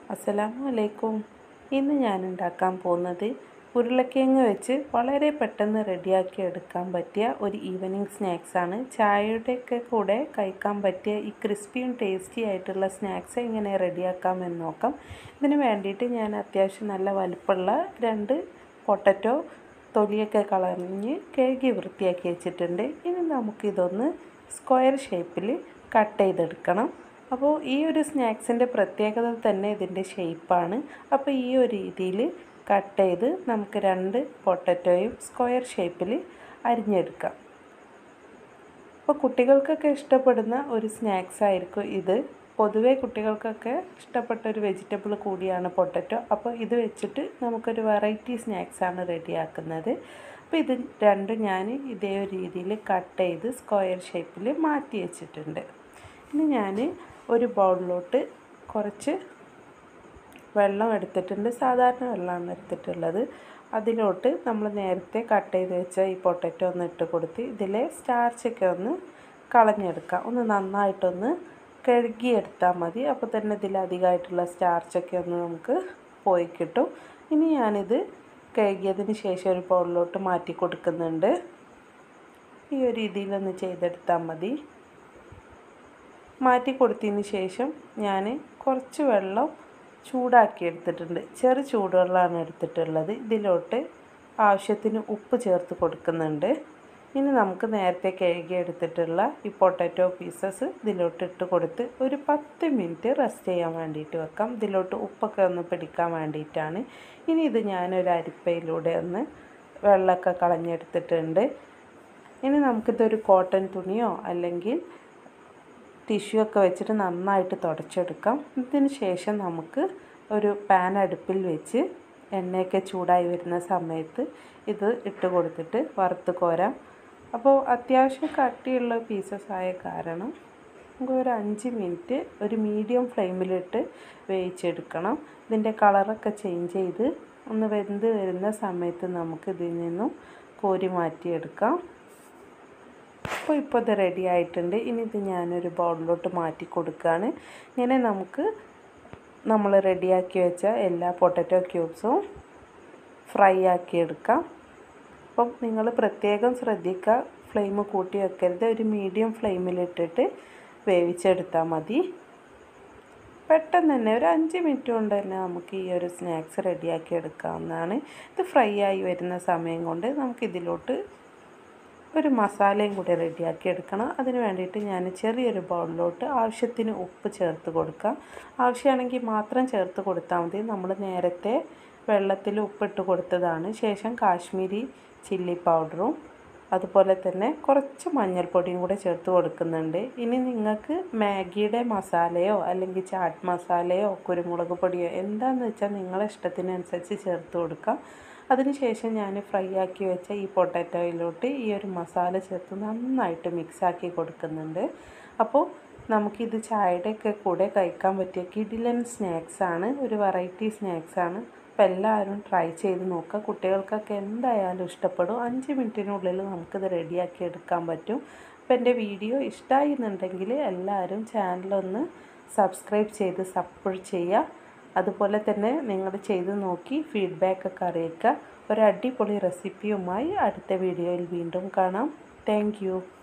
അസ്സലാമു അലൈക്കും ഇന്ന് ഞാൻ ഉണ്ടാക്കാൻ പോകുന്നത് ഉരുളക്കിഴങ്ങ് വെച്ച് വളരെ പെട്ടെന്ന് റെഡിയാക്കി എടുക്കാൻ പറ്റിയ ഒരു ഈവനിങ് സ്നാക്സാണ് ചായയുടെയൊക്കെ കൂടെ കഴിക്കാൻ പറ്റിയ ഈ ക്രിസ്പിയും ടേസ്റ്റി ആയിട്ടുള്ള സ്നാക്സ് എങ്ങനെ റെഡിയാക്കാമെന്ന് നോക്കാം ഇതിന് വേണ്ടിയിട്ട് ഞാൻ അത്യാവശ്യം നല്ല വലുപ്പമുള്ള രണ്ട് പൊട്ടറ്റോ തൊലിയൊക്കെ കളഞ്ഞ് കഴുകി വൃത്തിയാക്കി വെച്ചിട്ടുണ്ട് ഇനി നമുക്കിതൊന്ന് സ്ക്വയർ ഷേപ്പിൽ കട്ട് ചെയ്തെടുക്കണം അപ്പോൾ ഈ ഒരു സ്നാക്സിൻ്റെ പ്രത്യേകത തന്നെ ഇതിൻ്റെ ഷേപ്പാണ് അപ്പോൾ ഈ ഒരു രീതിയിൽ കട്ട് ചെയ്ത് നമുക്ക് രണ്ട് പൊട്ടറ്റോയും സ്ക്വയർ ഷേപ്പിൽ അരിഞ്ഞെടുക്കാം അപ്പോൾ കുട്ടികൾക്കൊക്കെ ഇഷ്ടപ്പെടുന്ന ഒരു സ്നാക്സ് ആയിരിക്കും ഇത് പൊതുവേ കുട്ടികൾക്കൊക്കെ ഇഷ്ടപ്പെട്ട ഒരു വെജിറ്റബിൾ കൂടിയാണ് പൊട്ടറ്റോ അപ്പോൾ ഇത് വെച്ചിട്ട് നമുക്കൊരു വെറൈറ്റി സ്നാക്സാണ് റെഡിയാക്കുന്നത് അപ്പോൾ ഇത് രണ്ടും ഞാൻ ഇതേ ഒരു രീതിയിൽ കട്ട് ചെയ്ത് സ്ക്വയർ ഷേപ്പിൽ മാറ്റി വെച്ചിട്ടുണ്ട് ഇനി ഞാൻ ഒരു ബൗളിലോട്ട് കുറച്ച് വെള്ളം എടുത്തിട്ടുണ്ട് സാധാരണ വെള്ളമാണ് എടുത്തിട്ടുള്ളത് അതിലോട്ട് നമ്മൾ നേരത്തെ കട്ട് ചെയ്ത് വെച്ച ഈ പൊട്ടറ്റോ ഒന്ന് ഇട്ട് കൊടുത്ത് ഇതിലെ സ്റ്റാർച്ചൊക്കെ ഒന്ന് കളഞ്ഞെടുക്കാം ഒന്ന് നന്നായിട്ടൊന്ന് കഴുകിയെടുത്താൽ മതി അപ്പോൾ തന്നെ ഇതിൽ അധികമായിട്ടുള്ള സ്റ്റാർച്ചൊക്കെ ഒന്ന് നമുക്ക് പോയി കിട്ടും ഇനി ഞാനിത് കഴുകിയതിന് ശേഷം ഒരു ബൗളിലോട്ട് മാറ്റി കൊടുക്കുന്നുണ്ട് ഈ ഒരു രീതിയിലൊന്ന് ചെയ്തെടുത്താൽ മതി മാറ്റി കൊടുത്തതിന് ശേഷം ഞാൻ കുറച്ച് വെള്ളം ചൂടാക്കി എടുത്തിട്ടുണ്ട് ചെറു ചൂടുവെള്ളമാണ് എടുത്തിട്ടുള്ളത് ഇതിലോട്ട് ആവശ്യത്തിന് ഉപ്പ് ചേർത്ത് കൊടുക്കുന്നുണ്ട് ഇനി നമുക്ക് നേരത്തെ കഴുകി എടുത്തിട്ടുള്ള ഈ പൊട്ടാറ്റോ പീസസ് ഇതിലോട്ട് ഇട്ട് കൊടുത്ത് ഒരു പത്ത് മിനിറ്റ് റെസ്റ്റ് ചെയ്യാൻ വേണ്ടിയിട്ട് വെക്കാം ഇതിലോട്ട് ഉപ്പൊക്കെ ഒന്ന് പിടിക്കാൻ വേണ്ടിയിട്ടാണ് ഇനി ഇത് ഞാനൊരു അരിപ്പയിലൂടെ ഒന്ന് വെള്ളമൊക്കെ കളഞ്ഞെടുത്തിട്ടുണ്ട് ഇനി നമുക്കിതൊരു കോട്ടൺ തുണിയോ അല്ലെങ്കിൽ ടിഷ്യൂ ഒക്കെ വെച്ചിട്ട് നന്നായിട്ട് തുടച്ചെടുക്കാം ഇതിന് ശേഷം നമുക്ക് ഒരു പാൻ അടുപ്പിൽ വെച്ച് എണ്ണയൊക്കെ ചൂടായി വരുന്ന സമയത്ത് ഇത് ഇട്ട് കൊടുത്തിട്ട് വറുത്ത് കോരാം അപ്പോൾ അത്യാവശ്യം കട്ടിയുള്ള പീസസ് ആയ കാരണം നമുക്ക് ഒരു അഞ്ച് മിനിറ്റ് ഒരു മീഡിയം ഫ്ലെയിമിലിട്ട് വേവിച്ചെടുക്കണം ഇതിൻ്റെ കളറൊക്കെ ചേഞ്ച് ചെയ്ത് ഒന്ന് വെന്ത് വരുന്ന സമയത്ത് നമുക്ക് ഇതിൽ നിന്നും കോരി മാറ്റിയെടുക്കാം അപ്പോൾ ഇപ്പോൾ ഇത് റെഡി ആയിട്ടുണ്ട് ഇനി ഇത് ഞാനൊരു ബൗളിലോട്ട് മാറ്റി കൊടുക്കുകയാണ് ഇങ്ങനെ നമുക്ക് നമ്മൾ റെഡിയാക്കി വെച്ച എല്ലാ പൊട്ടറ്റോ ക്യൂബ്സും ഫ്രൈ ആക്കി എടുക്കാം അപ്പം നിങ്ങൾ പ്രത്യേകം ശ്രദ്ധിക്കുക ഫ്ലെയിം കൂട്ടി വെക്കരുത് ഒരു മീഡിയം ഫ്ലെയിമിലിട്ടിട്ട് വേവിച്ചെടുത്താൽ മതി പെട്ടെന്ന് തന്നെ ഒരു അഞ്ച് മിനിറ്റ് കൊണ്ട് തന്നെ നമുക്ക് ഈ ഒരു സ്നാക്സ് റെഡിയാക്കി എടുക്കാവുന്നതാണ് ഇത് ഫ്രൈ ആയി വരുന്ന സമയം കൊണ്ട് നമുക്കിതിലോട്ട് ഒരു മസാലയും കൂടി റെഡിയാക്കി എടുക്കണം അതിന് വേണ്ടിയിട്ട് ഞാൻ ചെറിയൊരു ബൗളിലോട്ട് ആവശ്യത്തിന് ഉപ്പ് ചേർത്ത് കൊടുക്കാം ആവശ്യമാണെങ്കിൽ മാത്രം ചേർത്ത് കൊടുത്താൽ മതി നമ്മൾ നേരത്തെ വെള്ളത്തിൽ ഉപ്പിട്ട് കൊടുത്തതാണ് ശേഷം കാശ്മീരി ചില്ലി പൗഡറും അതുപോലെ തന്നെ കുറച്ച് മഞ്ഞൾപ്പൊടിയും കൂടെ ചേർത്ത് കൊടുക്കുന്നുണ്ട് ഇനി നിങ്ങൾക്ക് മാഗിയുടെ മസാലയോ അല്ലെങ്കിൽ ചാട്ട് മസാലയോ കുരുമുളക് പൊടിയോ എന്താണെന്ന് വെച്ചാൽ നിങ്ങളെ ഇഷ്ടത്തിനനുസരിച്ച് ചേർത്ത് കൊടുക്കാം അതിനുശേഷം ഞാൻ ഫ്രൈ ആക്കി വെച്ച ഈ പൊട്ടാറ്റോയിലോട്ട് ഈ ഒരു മസാല ചേർത്ത് നന്നായിട്ട് മിക്സാക്കി കൊടുക്കുന്നുണ്ട് അപ്പോൾ നമുക്കിത് ചായയുടെയൊക്കെ കൂടെ കഴിക്കാൻ പറ്റിയ കിഡിലൻ സ്നാക്സാണ് ഒരു വെറൈറ്റി സ്നാക്സാണ് അപ്പോൾ എല്ലാവരും ട്രൈ ചെയ്ത് നോക്കുക കുട്ടികൾക്കൊക്കെ എന്തായാലും ഇഷ്ടപ്പെടും അഞ്ച് മിനിറ്റിനുള്ളിൽ നമുക്കിത് റെഡിയാക്കി എടുക്കാൻ പറ്റും അപ്പോൾ എൻ്റെ വീഡിയോ ഇഷ്ടമായി എന്നുണ്ടെങ്കിൽ എല്ലാവരും ചാനലൊന്ന് സബ്സ്ക്രൈബ് ചെയ്ത് സപ്പോർട്ട് ചെയ്യുക അതുപോലെ തന്നെ നിങ്ങൾ ചെയ്ത് നോക്കി ഫീഡ്ബാക്കൊക്കെ അറിയിക്കുക ഒരു അടിപൊളി റെസിപ്പിയുമായി അടുത്ത വീഡിയോയിൽ വീണ്ടും കാണാം താങ്ക്